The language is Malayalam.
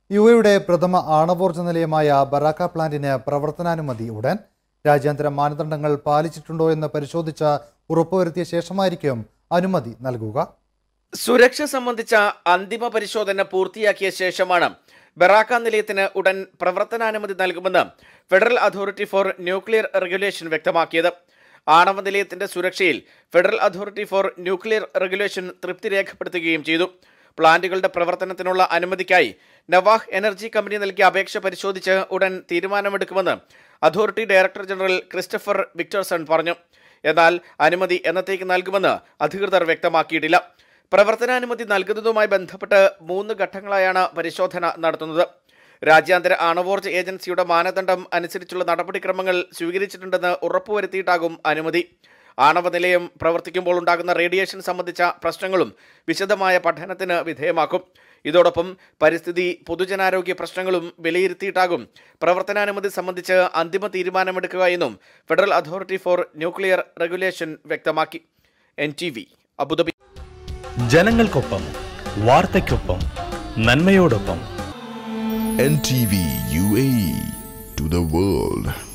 യു എയുടെ പ്രഥമ ആണവോർജ്ജ നിലയമായ ബറാക്ക പ്ലാന്റിന് പ്രവർത്തനാനുമതി ഉടൻ രാജ്യാന്തര മാനദണ്ഡങ്ങൾ പാലിച്ചിട്ടുണ്ടോ എന്ന് പരിശോധിച്ച് ഉറപ്പുവരുത്തിയ ശേഷമായിരിക്കും അനുമതി നൽകുക സുരക്ഷ സംബന്ധിച്ച അന്തിമ പരിശോധന പൂർത്തിയാക്കിയ ശേഷമാണ് ബറാക്ക നിലയത്തിന് ഉടൻ പ്രവർത്തനാനുമതി നൽകുമെന്ന് federal authority for nuclear regulation വ്യക്തമാക്കിയത് ആണവ നിലയത്തിന്റെ സുരക്ഷയിൽ federal authority for nuclear regulation തൃപ്തി രേഖപ്പെടുത്തുകയും ചെയ്തു പ്ലാന്റുകളുടെ പ്രവർത്തനത്തിനുള്ള അനുമതിക്കായി നവാഹ് എനർജി കമ്പനി നൽകിയ അപേക്ഷ പരിശോധിച്ച് ഉടൻ തീരുമാനമെടുക്കുമെന്ന് authority director general Christopher Victorson പറഞ്ഞു എന്നാൽ അനുമതി എന്നത്തേക്ക് നൽകുമെന്ന് അധികൃതർ വ്യക്തമാക്കിയിട്ടില്ല പ്രവർത്തനാനുമതി നൽകുന്നതുമായി ബന്ധപ്പെട്ട് മൂന്ന് ഘട്ടങ്ങളായാണ് പരിശോധന നടത്തുന്നത് രാജ്യാന്തര ആണവോർജ്ജ ഏജൻസിയുടെ മാനദണ്ഡം അനുസരിച്ചുള്ള നടപടിക്രമങ്ങൾ സ്വീകരിച്ചിട്ടുണ്ടെന്ന് ഉറപ്പുവരുത്തിയിട്ടാകും അനുമതി ആണവ നിലയം പ്രവർത്തിക്കുമ്പോൾ ഉണ്ടാകുന്ന റേഡിയേഷൻ സംബന്ധിച്ച പ്രശ്നങ്ങളും വിശദമായ പഠനത്തിന് വിധേയമാക്കും ഇതോടൊപ്പം പരിസ്ഥിതി പൊതുജനാരോഗ്യ പ്രശ്നങ്ങളും വിലയിരുത്തിയിട്ടാകും പ്രവർത്തനാനുമതി സംബന്ധിച്ച് അന്തിമ തീരുമാനമെടുക്കുക എന്നും federal authority for nuclear regulation വ്യക്തമാക്കി എൻ ടി വി അബുദാബി ജനങ്ങൾക്കൊപ്പം വാർത്തയ്ക്കൊപ്പം നന്മയോടൊപ്പം NTV UAE to the world.